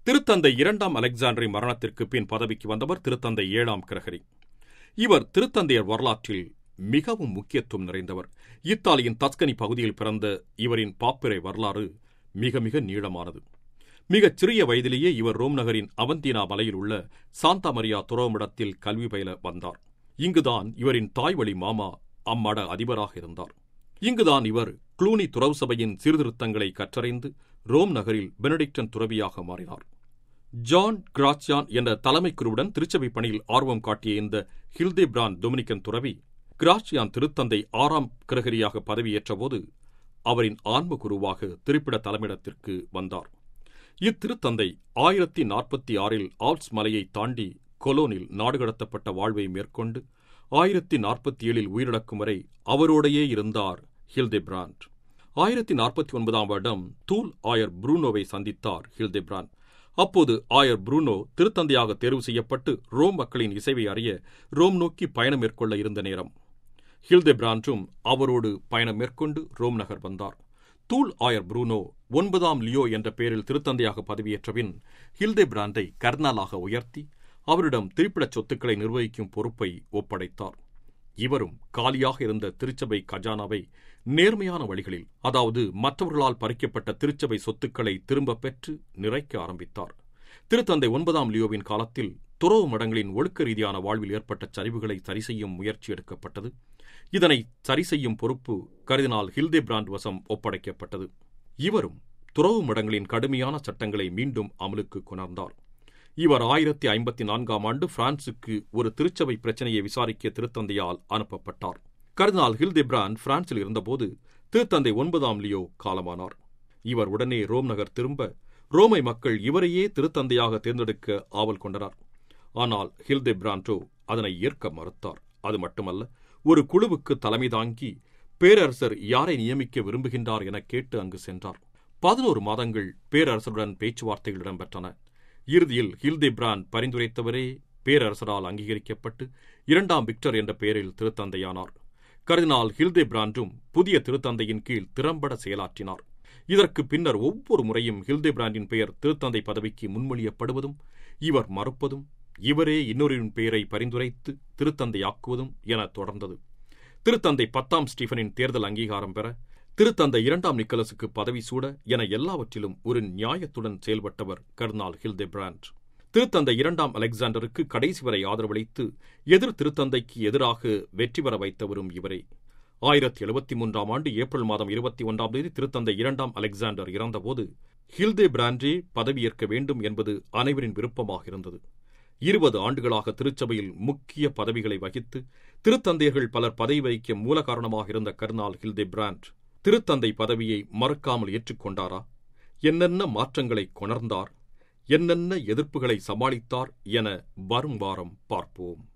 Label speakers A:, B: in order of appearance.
A: திருத்தந்தை இரண்டாம் அலெக்சாண்டரின் மரணத்திற்கு பின் பதவிக்கு வந்தவர் திருத்தந்தை ஏழாம் கிரகரி இவர் திருத்தந்தையர் வரலாற்றில் மிகவும் முக்கியத்துவம் நிறைந்தவர் இத்தாலியின் தஸ்கனி பகுதியில் பிறந்த இவரின் பாப்பிரை வரலாறு மிக மிக நீளமானது மிகச் சிறிய வயதிலேயே இவர் ரோம் நகரின் அவந்தினா மலையில் உள்ள சாந்தா மரியா துறவமிடத்தில் கல்வி பயில வந்தார் இங்குதான் இவரின் தாய்வழி மாமா அம்மட அதிபராக இருந்தார் இங்குதான் இவர் குளூனி துறவு சபையின் சீர்திருத்தங்களை கற்றறிந்து ரோம் நகரில் பெனடிக்டன் துறவியாக மாறினார் ஜான் கிராச்சியான் என்ற தலைமை குருவுடன் திருச்சபை பணியில் ஆர்வம் காட்டிய இந்த ஹில்தேபிரான் டொமினிக்கன் துறவி கிராச்சியான் திருத்தந்தை ஆறாம் கிரகரியாக பதவியேற்றபோது அவரின் ஆன்ம குருவாக திருப்பிட தலைமையிடத்திற்கு வந்தார் இத்திருத்தந்தை ஆயிரத்தி நாற்பத்தி ஆறில் ஆல்ப்ஸ் மலையை தாண்டி கொலோனில் நாடுகடத்தப்பட்ட வாழ்வை மேற்கொண்டு ஆயிரத்தி நாற்பத்தி ஏழில் உயிரிழக்கும் வரை அவரோடையே இருந்தார் ஹில்தெபிராண்ட் ஆயிரத்தி நாற்பத்தி ஒன்பதாம் வருடம் தூல் ஆயர் புரூனோவை சந்தித்தார் ஹில்தெபிராண்ட் அப்போது ஆயர் புரூனோ திருத்தந்தையாக தேர்வு செய்யப்பட்டு ரோம் மக்களின் இசைவை அறிய ரோம் நோக்கி பயணம் மேற்கொள்ள இருந்த நேரம் ஹில்தெபிராண்டும் அவரோடு பயணம் மேற்கொண்டு ரோம் நகர் வந்தார் தூல் ஆயர் புரூனோ ஒன்பதாம் லியோ என்ற பெயரில் திருத்தந்தையாக பதவியேற்றபின் ஹில்தெபிராண்டை கர்னாலாக உயர்த்தி அவரிடம் திருப்பிடச் சொத்துக்களை நிர்வகிக்கும் பொறுப்பை ஒப்படைத்தார் இவரும் காலியாக இருந்த திருச்சபை கஜானாவை நேர்மையான வழிகளில் அதாவது மற்றவர்களால் பறிக்கப்பட்ட திருச்சபை சொத்துக்களை திரும்பப் பெற்று நிறைக்க ஆரம்பித்தார் திருத்தந்தை ஒன்பதாம் லியோவின் காலத்தில் துறவு மடங்களின் ஒழுக்க ரீதியான வாழ்வில் ஏற்பட்ட சரிவுகளை சரிசெய்யும் முயற்சி எடுக்கப்பட்டது இதனை சரிசெய்யும் பொறுப்பு கருதினால் ஹில்தேபிராண்ட் வசம் ஒப்படைக்கப்பட்டது இவரும் துறவு மடங்களின் கடுமையான சட்டங்களை மீண்டும் அமலுக்கு கொணர்ந்தார் இவர் ஆயிரத்தி ஐம்பத்தி நான்காம் ஆண்டு பிரான்சுக்கு ஒரு திருச்சபை பிரச்சனையை விசாரிக்க திருத்தந்தையால் அனுப்பப்பட்டார் கர்தினால் ஹில்தெபிரான் பிரான்சில் இருந்தபோது திருத்தந்தை ஒன்பதாம் லியோ காலமானார் இவர் உடனே ரோம் நகர் திரும்ப ரோமை மக்கள் இவரையே திருத்தந்தையாக தேர்ந்தெடுக்க ஆவல் கொண்டனர் ஆனால் ஹில்தெபிரான்டோ அதனை ஏற்க மறுத்தார் அது மட்டுமல்ல ஒரு குழுவுக்கு தலைமை தாங்கி பேரரசர் யாரை நியமிக்க விரும்புகின்றார் என கேட்டு அங்கு சென்றார் பதினோரு மாதங்கள் பேரரசருடன் பேச்சுவார்த்தைகள் இடம்பெற்றன இறுதியில் ஹில்தெபிரான் பரிந்துரைத்தவரே பேரரசரால் அங்கீகரிக்கப்பட்டு இரண்டாம் விக்டர் என்ற பெயரில் திருத்தந்தையானார் கர்தினால் ஹில்தெபிராண்டும் புதிய திருத்தந்தையின் கீழ் திறம்பட செயலாற்றினார் இதற்கு பின்னர் ஒவ்வொரு முறையும் ஹில்தெபிராண்டின் பெயர் திருத்தந்தை பதவிக்கு முன்மொழியப்படுவதும் இவர் மறுப்பதும் இவரே இன்னொருவரின் பெயரை பரிந்துரைத்து திருத்தந்தையாக்குவதும் என தொடர்ந்தது திருத்தந்தை பத்தாம் ஸ்டீஃபனின் தேர்தல் அங்கீகாரம் பெற திருத்தந்தை இரண்டாம் நிக்கலசுக்கு பதவி சூட என எல்லாவற்றிலும் ஒரு நியாயத்துடன் செயல்பட்டவர் கர்னால் ஹில்தெபிராண்ட் திருத்தந்தை இரண்டாம் அலெக்சாண்டருக்கு கடைசி வரை ஆதரவளித்து எதிர் திருத்தந்தைக்கு எதிராக வெற்றி பெற வைத்தவரும் இவரே ஆயிரத்தி எழுபத்தி மூன்றாம் ஆண்டு ஏப்ரல் மாதம் இருபத்தி ஒன்றாம் தேதி திருத்தந்தை இரண்டாம் அலெக்சாண்டர் இறந்தபோது ஹில்தே பிராண்டே பதவியேற்க வேண்டும் என்பது அனைவரின் விருப்பமாக இருந்தது இருபது ஆண்டுகளாக திருச்சபையில் முக்கிய பதவிகளை வகித்து திருத்தந்தையர்கள் பலர் பதவி வகிக்க மூல காரணமாக இருந்த கர்னால் ஹில்தே பிராண்ட் திருத்தந்தை பதவியை மறக்காமல் ஏற்றுக்கொண்டாரா என்னென்ன மாற்றங்களை கொணர்ந்தார் என்னென்ன எதிர்ப்புகளை சமாளித்தார் என வரும் வாரம் பார்ப்போம்